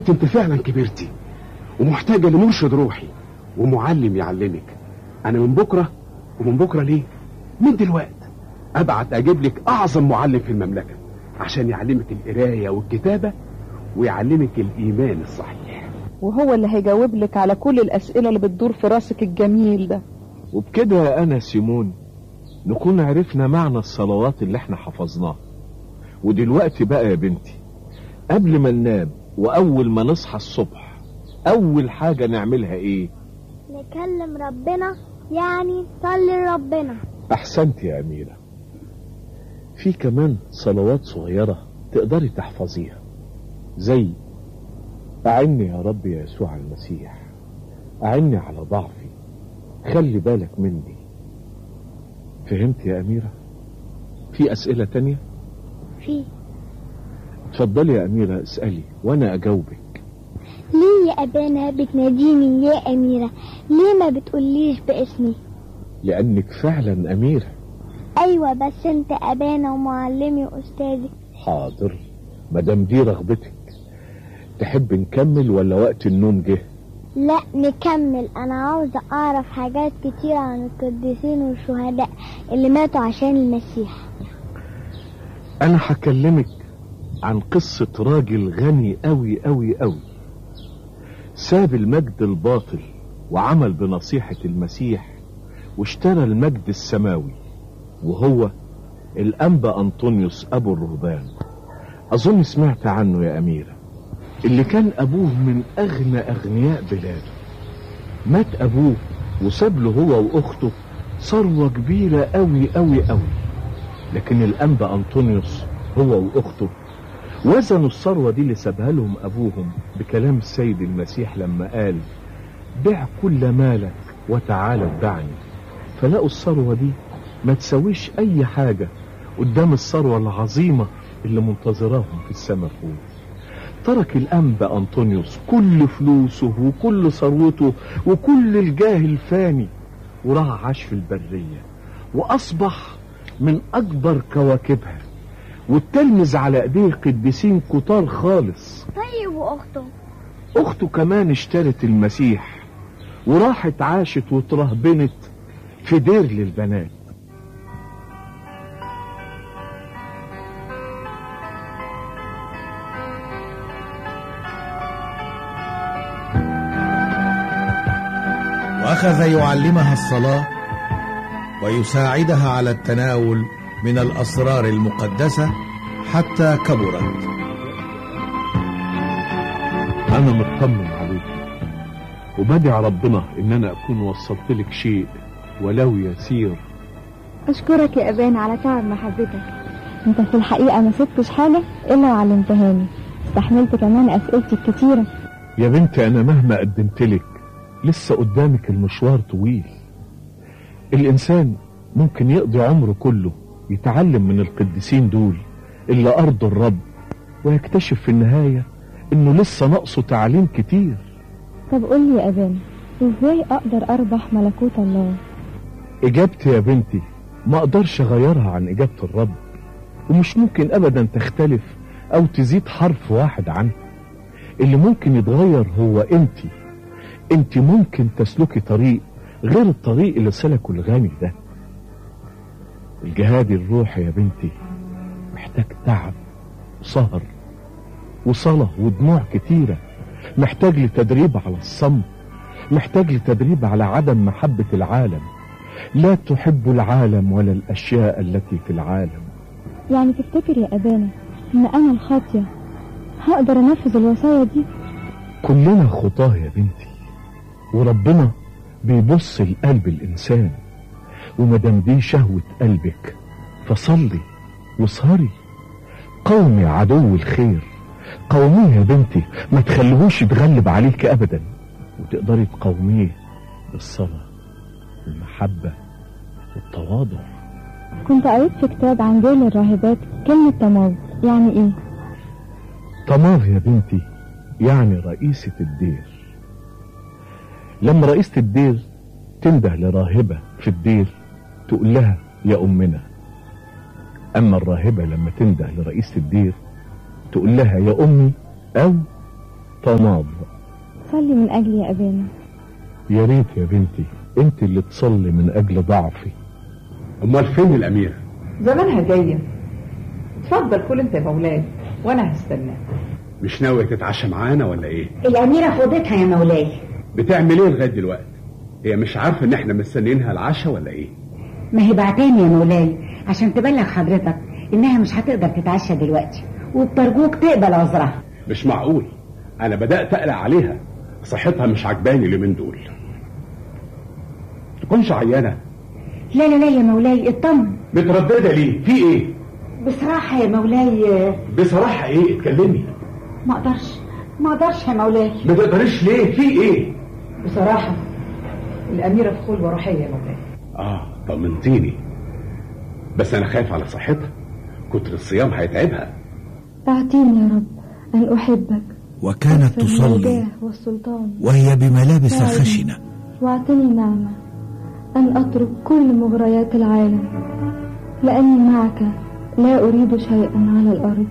انت فعلا كبرتي ومحتاجة لمرشد روحي ومعلم يعلمك انا من بكرة ومن بكرة ليه من دلوقت ابعت اجيب لك اعظم معلم في المملكة عشان يعلمك القراية والكتابة ويعلمك الايمان الصحيح وهو اللي هيجاوب لك على كل الأسئلة اللي بتدور في راسك الجميل ده وبكده يا أنا سيمون نكون عرفنا معنى الصلوات اللي احنا حفظناها ودلوقتي بقى يا بنتي قبل ما ننام وأول ما نصحى الصبح أول حاجة نعملها إيه؟ نكلم ربنا يعني صلي لربنا أحسنت يا أميرة في كمان صلوات صغيرة تقدري تحفظيها زي أعني يا رب يا يسوع المسيح أعني على ضعفي خلي بالك مني فهمت يا أميرة في أسئلة تانية في اتفضلي يا أميرة اسألي وأنا أجاوبك ليه يا أبانا بتناديني يا أميرة ليه ما بتقوليش باسمي لأنك فعلا أميرة أيوة بس أنت أبانا ومعلمي وأستاذي حاضر مدام دي رغبتك تحب نكمل ولا وقت النوم جه لا نكمل أنا عاوزة أعرف حاجات كتير عن القديسين والشهداء اللي ماتوا عشان المسيح أنا هكلمك عن قصة راجل غني أوي أوي أوي ساب المجد الباطل وعمل بنصيحة المسيح واشترى المجد السماوي وهو الأنبا أنطونيوس أبو الرهبان أظن سمعت عنه يا أميرة اللي كان أبوه من أغنى أغنياء بلاده مات أبوه وساب له هو وأخته ثروة كبيرة أوي أوي أوي لكن الأنبا أنطونيوس هو وأخته وزنوا الثروة دي اللي سابها لهم أبوهم بكلام السيد المسيح لما قال بع كل مالك وتعالى اتبعني فلقوا الثروة دي ما تسويش أي حاجة قدام الثروة العظيمة اللي منتظراهم في السماء فوق ترك الأنبا أنطونيوس كل فلوسه وكل ثروته وكل الجاه الفاني وراح عاش في البرية وأصبح من أكبر كواكبها والتلمذ على ايديه قديسين كتار خالص طيب وأخته اخته كمان اشترت المسيح وراحت عاشت وترهبنت في دير للبنات واخذ يعلمها الصلاه ويساعدها على التناول من الاسرار المقدسه حتى كبرت انا مطمن عليك وبدعي ربنا ان انا اكون وصلت لك شيء ولو يسير أشكرك يا أبانا على تعب محبتك أنت في الحقيقة ما سبتش حاجة إلا وعلمتهاني استحملت كمان أسئلتي الكتيرة يا بنتي انا مهما قدمت لك لسه قدامك المشوار طويل الانسان ممكن يقضي عمره كله يتعلم من القديسين دول اللي ارضوا الرب ويكتشف في النهاية انه لسه ناقصه تعليم كتير طب قول لي يا أبانا إزاي أقدر أربح ملكوت الله اجابتي يا بنتي ما اقدرش اغيرها عن اجابة الرب ومش ممكن ابدا تختلف او تزيد حرف واحد عنها اللي ممكن يتغير هو انت انت ممكن تسلكي طريق غير الطريق اللي سلكه الغني ده الجهاد الروحي يا بنتي محتاج تعب وسهر وصلاة ودموع كتيرة محتاج لتدريب على الصمت محتاج لتدريب على عدم محبة العالم لا تحب العالم ولا الأشياء التي في العالم يعني تفتكر يا أبانا إن أنا الخاطية هقدر أنفذ الوصايا دي كلنا خطاه يا بنتي وربنا بيبص لقلب الإنسان ومدام دي شهوة قلبك فصلي واسهري قومي عدو الخير قوميه يا بنتي ما تخليهوش يتغلب عليك أبدا وتقدري تقوميه بالصلاة والمحبة والتواضع كنت قريت في كتاب عن جيل الراهبات كلمة تماظ يعني إيه طماغ يا بنتي يعني رئيسة الدير لما رئيسة الدير تنده لراهبة في الدير تقول لها يا أمنا أما الراهبة لما تنده لرئيسة الدير تقول لها يا أمي أو طناب صلي من أجلي يا أبانا يا ريت يا بنتي انت اللي تصلي من اجل ضعفي امال فين الاميره زمانها جاية اتفضل كل انت يا مولاي وانا هستناك مش ناويه تتعشى معانا ولا ايه الأميرة فوضتها يا مولاي بتعمل ايه لغايه دلوقتي هي مش عارفه ان احنا مستنيينها العشاء ولا ايه ما هي بعتاني يا مولاي عشان تبلغ حضرتك إنها مش هتقدر تتعشى دلوقتي وبترجوك تقبل عذرها مش معقول انا بدات اقلق عليها صحتها مش عجباني اليومين دول تكونش عيانه لا لا لا يا مولاي اطمن متردده ليه في ايه بصراحة يا مولاي بصراحه ايه اتكلمي ما اقدرش ما اقدرش يا مولاي ما تقدريش ليه في ايه بصراحة الأميرة في خلوة روحية يا مولاي اه طمنتيني بس انا خايف على صحتها كتر الصيام هيتعبها أعطيني يا رب أن أحبك وكانت أكثر من تصلي الجاه والسلطان وهي بملابس فعلا. خشنة واعطني نعمة أن أترك كل مغريات العالم لأني معك لا أريد شيئا على الأرض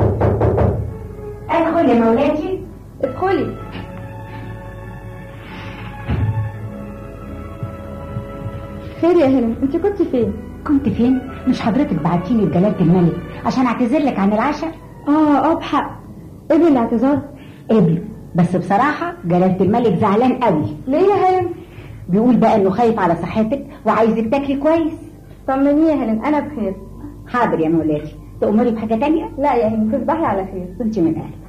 ادخل يا مولاتي ادخلي خير يا هلم انت كنت فين كنت فين مش حضرتك بعتيلي لجلالة الملك عشان اعتذر لك عن العشاء اه اه بحق قبل الاعتذار قبل بس بصراحة جلالة الملك زعلان قوي ليه يا هلم بيقول بقى انه خايف على صحتك وعايزك تاكلي كويس طمني يا هلم انا بخير حاضر يا مولاتي تأمري بحاجة تانية لا يا هلم تصبحي على خير كنت من أهلك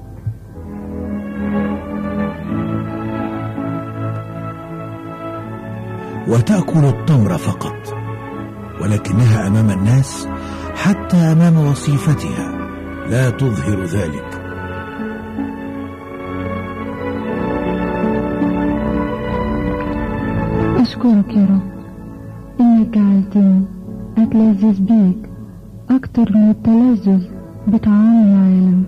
وتأكل التمر فقط ولكنها أمام الناس حتى أمام وصيفتها لا تظهر ذلك أشكرك يا رب إنك جعلتني أتلذذ بيك أكتر من التلذذ بطعام العالم